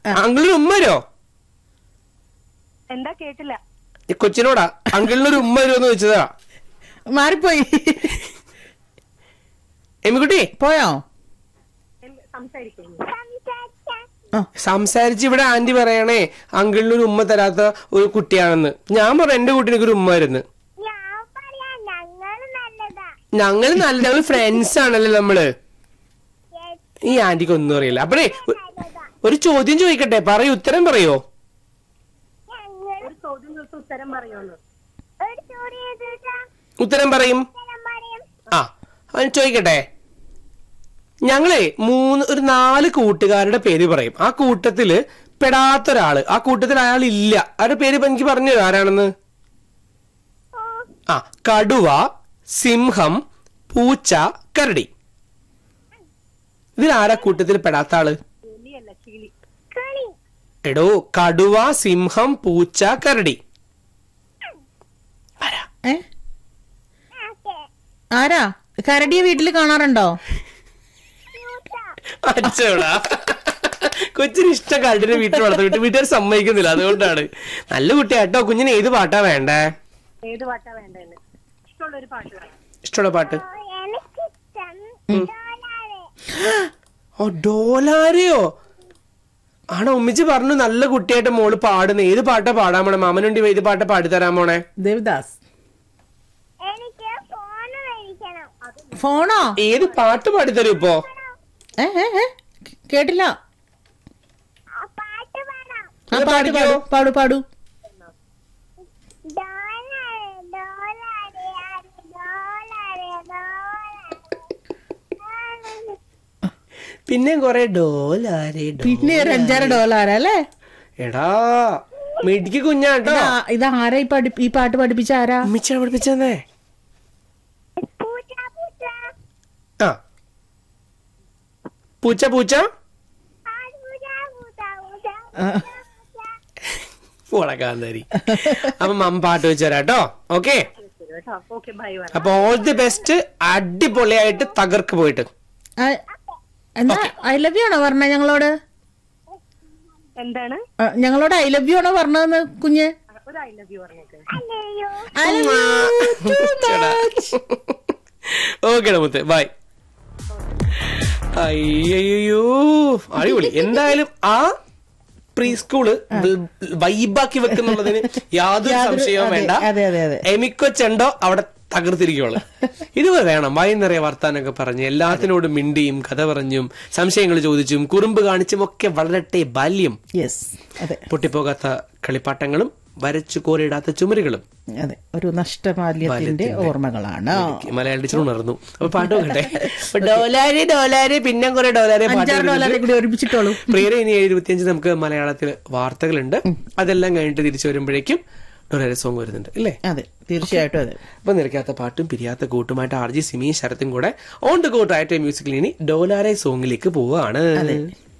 അങ്കിളിന് ഉമ്മ വരുമോ എന്താ കേട്ടില്ല ഈ കൊച്ചിനോടാ അങ്കിളിനൊരു ഉമ്മ വരുമോന്ന് ചോദിച്ചതാ മാറിപ്പോയി എമ്മിക്കുട്ടി പോയോ സംസാരിക്കുന്നു ആ, സംസാരിച്ച് ഇവിടെ ആന്റി പറയണേ അങ്കിളിന് ഒരു ഉമ്മ തരാത്ത ഒരു കുട്ടിയാണെന്ന് ഞാൻ പറഞ്ഞു എന്റെ കുട്ടിനൊക്കെ ഒരു ഉമ്മ വരുന്നു ഞാൻ പറയാം ഞങ്ങള് നല്ലതാ ഞങ്ങൾ നല്ല ഞങ്ങൾ ഫ്രണ്ട്സ് ആണല്ലോ നമ്മള് Yes, ഈ ആന്റിക്ക് ഒന്നും അറിയില്ല അപ്പഴേ ഒ- നല്ലതാ ഒരു ചോദ്യം ചോദിക്കട്ടെ പറയൂ ഉത്തരം പറയോ ഞങ്ങൾ ഒരു ചോദ്യം ചോദിച്ച ഉത്തരം പറയുമെന്ന് ഒരു ചോറി ചെയ്തിട്ടാ ഉത്തരം പറയും പറയും ആ അവൻ ചോദിക്കട്ടെ ഞങ്ങളെ മൂന്ന് ഒരു നാല് കൂട്ടുകാരുടെ പേര് പറയും ആ കൂട്ടത്തില് പെടാത്ത ഒരാള് ആ കൂട്ടത്തിൽ അയാൾ ഇല്ല അവരുടെ പേര് ഇപ്പൊ എനിക്ക് പറഞ്ഞു തരൂ ആരാണെന്ന് ആ കടുവ സിംഹം പൂച്ച കരടി ഇതിലാരാ കൂട്ടത്തിൽ പെടാത്ത ആള് എലിയല്ല കിളി കളി എടോ കടുവ സിംഹം പൂച്ച കരടി ഏ ഓക്കെ ആരാ കരടിയെ വീട്ടിൽ കാണാറുണ്ടോ അച്ചോടാ കൊച്ചിന് ഇഷ്ട കരടിനെ വീട്ടിൽ വളർത്തി വിട്ട് വീട്ടുകാർ സമ്മതിക്കുന്നില്ല അതുകൊണ്ടാണ് നല്ല കുട്ടിയാട്ടോ കുഞ്ഞിന് ഏത് പാട്ടാ വേണ്ടേ ഏത് പാട്ടാ വേണ്ടതെന്ന് ഇഷ്ടമുള്ള ഒരു പാട്ട് വേണം ഇഷ്ടമുള്ള പാട്ട് എനിക്കിഷ്ടം ഡോളാറ് ഓ ഡോലാരിയോ ആണോ ഉമ്മിച്ച് പറഞ്ഞു നല്ല കുട്ടിയായിട്ട് മോള് പാടുന്ന ഏത് പാട്ടാ പാടാൻ പോണേ മാമനുണ്ടി ഏത് പാട്ടാ പാടിത്തരാൻ പോണേ ദേവദാസ് എനിക്ക് ഫോണ് മേടിക്കണം ഫോണോ ഏത് പാട്ട് പാടിത്തരൂ ഇപ്പോ ഏ ഏ ഏ കേട്ടില്ല ആ പാട്ട് പാടാം ആ ഒന്ന് പാട്ട് പാടിക്കോ. പാടു പാടു പാടു ഡോളാറ് ഡോളാറ് ആര് ഡോളാറ് ഡോളാറ് പിന്നെ കൊറേ ഡോലാരേ ഡോ പിന്നെ ഒരു അഞ്ചാറ് ഡോളർ അല്ലേ എടാ മിടിക്ക് കുഞ്ഞാട്ടോ ഇതാ ഇത് ആരാ ഈ പഠി ഈ പാട്ട് പഠിപ്പിച്ച ആരാ ഉമ്മിച്ചാ പഠിപ്പിച്ചെന്നേ പൂച്ച പൂച്ച ആ പൂച്ച പൂച്ച ആര് പൂച്ച പൂച്ച പൂച്ച ആ, ഉളകാന്തരി അപ്പൊ മമ്മ പാട്ട് വെച്ച് തരാട്ടോ ഓക്കെ ശരി കേട്ടോ ഓക്കെ ബൈ പറ അപ്പൊ ഓൾ ദി ബെസ്റ്റ് അടിപൊളിയായിട്ട് തകർക്ക് പോയിട്ട് ആ, എന്നാ ഐ ലവ് യു ആണോ പറഞ്ഞ ഞങ്ങളോട് എന്താണ് ആ, ഞങ്ങളോട് ഐ ലവ് യു ആണോ പറഞ്ഞതെന്ന് കുഞ്ഞ് ഒരു ഐ ലവ് യു പറഞ്ഞേക്ക് അല്ലയോ I love you too much. Okay മുത്തേ ബൈ അയ്യോ അടിപൊളി എന്തായാലും ആ പ്രീ സ്കൂള് വൈബാക്കി വെക്കുന്നുള്ളതിന് യാതൊരു യാതൊരു- സംശയവും അതെ, വേണ്ട അതെ, അതെ, അതെ. എമിക്കോ ചെണ്ടോ അവിടെ തകർത്തിരിക്കുള്ളു ഇത് വേണം വൈകുന്നേരം വർത്താനൊക്കെ പറഞ്ഞ് എല്ലാത്തിനോടും മിണ്ടിയും കഥ പറഞ്ഞും സംശയങ്ങൾ ചോദിച്ചും കുറുമ്പ് കാണിച്ചും ഒക്കെ വളരട്ടെ ബാല്യം യെസ് അതെ പൊട്ടിപ്പോകാത്ത കളിപ്പാട്ടങ്ങളും വരച്ചു കോരിടാത്ത ചുമരുകളും അതെ ഒരു നഷ്ടബാല്യത്തിന്റെ ഓർമ്മകളാണ് മലയാള ടീച്ചർ ഉണർന്നു അപ്പൊ പാട്ട് നോക്കട്ടെ അപ്പൊ ഡോലാരി ഡോലാരി പിന്നെ കുറെ ഡോലാരി അഞ്ചാറ് ഡോളറെ കൂടി ഒരുമിച്ചിട്ടോളൂ പ്രിയരെ ഇനി എഴുപത്തിയഞ്ച് നമുക്ക് മലയാളത്തിൽ വാർത്തകളുണ്ട് അതെല്ലാം കഴിഞ്ഞിട്ട് തിരിച്ചു വരുമ്പോഴേക്കും ഡോലാരി സോങ് വരുന്നുണ്ട് അല്ലേ അതെ തീർച്ചയായിട്ടും അതെ അപ്പൊ നിരക്കാത്ത പാട്ടും പിരിയാത്ത കൂട്ടുമായിട്ട് ആർ ജി സിമിയും ശരത്തും കൂടെ ഓൺ ദ ഗോ ടൈറ്റ് മ്യൂസിക്കിൽ ഇനി ഡോലാരെ സോങ്ങിലേക്ക് പോവുകയാണ്